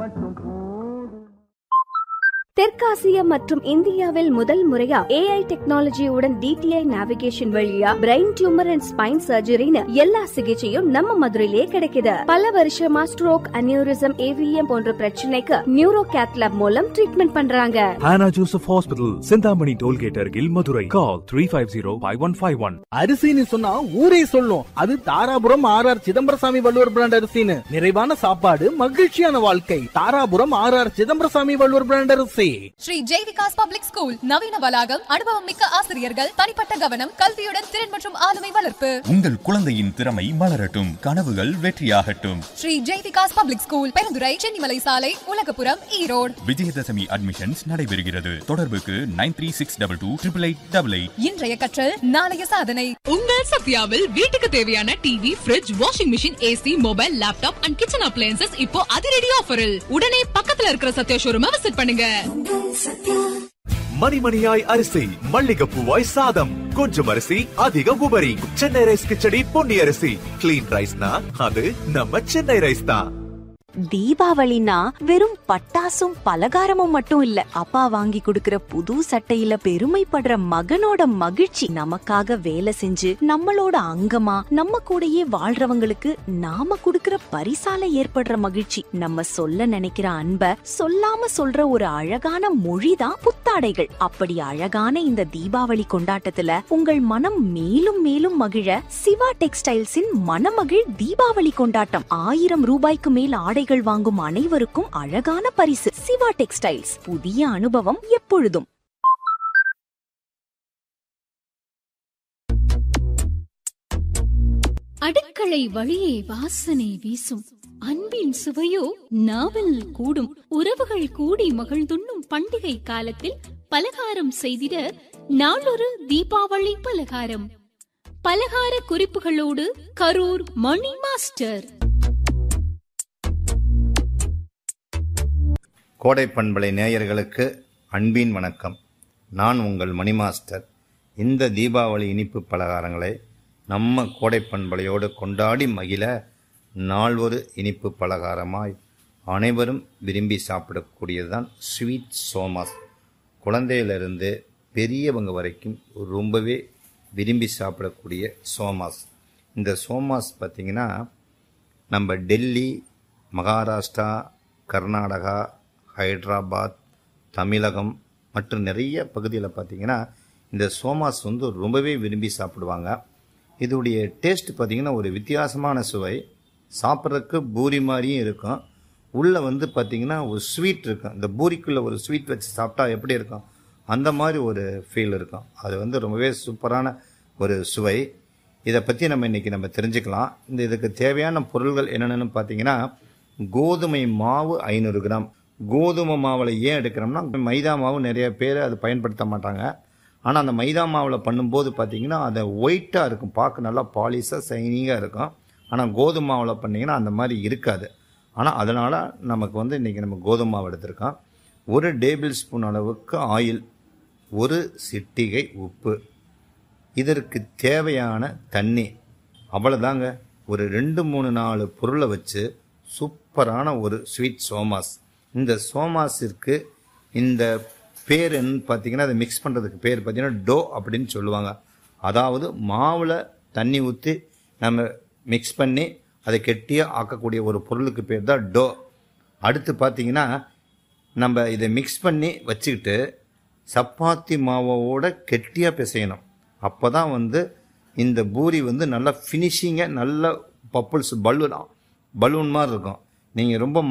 மட்டும் போதும் தெற்காசியா மற்றும் இந்தியாவில் முதல் முறையா ஏஐ டெக்னாலஜியுடன் டிடிஐ நேவிகேஷன் வழியா பிரெயின் டியூமர் அண்ட் ஸ்பைன் சர்ஜரின்னு எல்லா சிகிச்சையும் நம்ம மதுரையிலேயே கிடைக்குது பல வருஷமா ஸ்ட்ரோக் அனியூரிசம் ஏவிஎம் போன்ற பிரச்சனைக்கு நியூரோ கேத்லாப் மூலம் ட்ரீட்மெண்ட் பண்றாங்க Hannah Joseph Hospital, Sindhamani Tollgate Argil, Madurai. Call 350-5151. அரிசின்னு சொன்னா ஊரே சொல்லும் அது Dharapuram R R Chidambarasamy Valluvar brand அரிசின்னு நிறைவான சாப்பாடு மகிழ்ச்சியான வாழ்க்கை Dharapuram R R Chidambarasamy Valluvar brand அரிசி ஸ்ரீ ஜெய்விகாஸ் பப்ளிக் ஸ்கூல் நவீன வளாகம் அனுபவம் மிக்க ஆசிரியர்கள் தனிப்பட்ட கவனம் கல்வியுடன் திறன் மற்றும் ஆளுமை வளர்ப்பு உங்கள் குழந்தையின் திறமை மலரட்டும் கனவுகள் வெற்றியாகட்டும் ஸ்ரீ ஜெய்விகாஸ் பப்ளிக் ஸ்கூல் பெருந்துறை சென்னிமலை சாலை உலகபுரம் ஈரோடு விஜயதசமி அட்மிஷன்ஸ் நடைபெறுகிறது தொடர்புக்கு nine three six double two triple eight double eight இன்றைய கற்றல் நாளைய சாதனை உங்கள் சத்யாவில் வீட்டுக்கு தேவையான TV fridge washing machine AC mobile laptop and kitchen appliances இப்போ அதிரடி ஆஃபரில் உடனே பக்கத்துல இருக்கிற சத்யா ஷோரூமை விசிட் பண்ணுங்க மணிமணியாய் அரிசி மல்லிகைப்பூவாய் சாதம் கொஞ்சம் அரிசி அதிக உபரி சென்னை ரைஸ் கிச்சடி பொன்னி அரிசி கிளீன் ரைஸ்னா அது நம்ம சென்னை ரைஸ் தான் தீபாவளினா வெறும் பட்டாசும் பலகாரமும் மட்டும் இல்ல அப்பா வாங்கி கொடுக்கிற புது சட்டையில பெருமைப்படுற மகனோட மகிழ்ச்சி நமக்காக வேலை செஞ்சு நம்மளோட அங்கமா நம்ம கூடயே வாழ்றவங்களுக்கு நாம கொடுக்கிற பரிசால ஏற்படுற மகிழ்ச்சி நம்ம சொல்ல நினைக்கிற அன்ப சொல்லாம சொல்ற ஒரு அழகான மொழிதான் புத்தாடைகள் அப்படி அழகான இந்த தீபாவளி கொண்டாட்டத்துல உங்கள் மனம் மேலும் மேலும் மகிழ சிவா டெக்ஸ்டைல்ஸின் மனமகிழ் தீபாவளி கொண்டாட்டம் ஆயிரம் ரூபாய்க்கு மேல் ஆடைகள் வாங்கும் அனைவருக்கும் அழகான பரிசு சிவா டெக்ஸ்டைல்ஸ் புதிய அனுபவம் எப்பொழுதும் அடுக்களை வழியே வாசனை வீசும் அன்பின் சுவையோ நாவல் கூடும் உறவுகள் கூடி மகிழ்ந்துண்ணும் பண்டிகை காலத்தில் பலகாரம் செய்திட நாளொரு தீபாவளி பலகாரம் பலகார குறிப்புகளோடு கரூர் மணி மாஸ்டர் கோடை பண்பலை நேயர்களுக்கு அன்பின் வணக்கம் நான் உங்கள் மணி மாஸ்டர் இந்த தீபாவளி இனிப்பு பலகாரங்களை நம்ம கோடை பண்பலையோடு கொண்டாடி மகிழ நால்வொரு இனிப்பு பலகாரமாய் அனைவரும் விரும்பி சாப்பிடக்கூடியதுதான் ஸ்வீட் சோமாஸ் குழந்தையிலிருந்து பெரியவங்க வரைக்கும் ரொம்பவே விரும்பி சாப்பிடக்கூடிய சோமாஸ் இந்த சோமாஸ் பார்த்திங்கன்னா நம்ம டெல்லி மகாராஷ்டிரா கர்நாடகா ஹைதராபாத் தமிழகம் மற்றும் நிறைய பகுதியில் பார்த்திங்கன்னா இந்த சோமாஸ் வந்து ரொம்பவே விரும்பி சாப்பிடுவாங்க இதோடைய டேஸ்ட் பார்த்திங்கன்னா ஒரு வித்தியாசமான சுவை சாப்பிட்றதுக்கு பூரி மாதிரியும் இருக்கும் உள்ளே வந்து பார்த்திங்கன்னா ஒரு ஸ்வீட் இருக்கும் இந்த பூரிக்குள்ளே ஒரு ஸ்வீட் வச்சு சாப்பிட்டா எப்படி இருக்கும் அந்த மாதிரி ஒரு ஃபீல் இருக்கும் அது வந்து ரொம்பவே சூப்பரான ஒரு சுவை இதை பற்றி நம்ம இன்றைக்கி நம்ம தெரிஞ்சுக்கலாம் இந்த இதுக்கு தேவையான பொருள்கள் என்னென்னு பார்த்தீங்கன்னா கோதுமை மாவு ஐநூறு கிராம் கோதுமை மாவில் ஏன் எடுக்கிறோம்னா மைதா மாவு நிறைய பேர் அதை பயன்படுத்த மாட்டாங்க ஆனால் அந்த மைதா மாவில் பண்ணும்போது பார்த்தீங்கன்னா அது ஒயிட்டாக இருக்கும் பார்க்க நல்லா பாலிஷாக சைனிங்காக இருக்கும் ஆனால் கோதுமை மாவில் பண்ணிங்கன்னா அந்த மாதிரி இருக்காது ஆனால் அதனால் நமக்கு வந்து இன்றைக்கி நம்ம கோதுமை மாவு எடுத்திருக்கோம் ஒரு டேபிள் ஸ்பூன் அளவுக்கு ஆயில் ஒரு சிட்டிகை உப்பு இதற்கு தேவையான தண்ணி அவ்வளோதாங்க ஒரு ரெண்டு மூணு நாலு பொருளை வச்சு சூப்பரான ஒரு ஸ்வீட் சோமாஸ் இந்த சோமாஸிற்கு இந்த பேர் என்னன்னு பார்த்தீங்கன்னா அதை மிக்ஸ் பண்ணுறதுக்கு பேர் பார்த்தீங்கன்னா டோ அப்படின்னு சொல்லுவாங்க அதாவது மாவில் தண்ணி ஊற்றி நம்ம மிக்ஸ் பண்ணி அதை கெட்டியாக ஆக்கக்கூடிய ஒரு பொருளுக்கு பேர் தான் டோ அடுத்து பார்த்தீங்கன்னா நம்ம இதை மிக்ஸ் பண்ணி வச்சுக்கிட்டு சப்பாத்தி மாவோட கெட்டியாக பிசையணும் அப்போ தான் வந்து இந்த பூரி வந்து நல்லா ஃபினிஷிங்காக நல்ல பப்புள்ஸ் பலூன் பலூன் மாதிரி இருக்கும் நீங்கள் ரொம்ப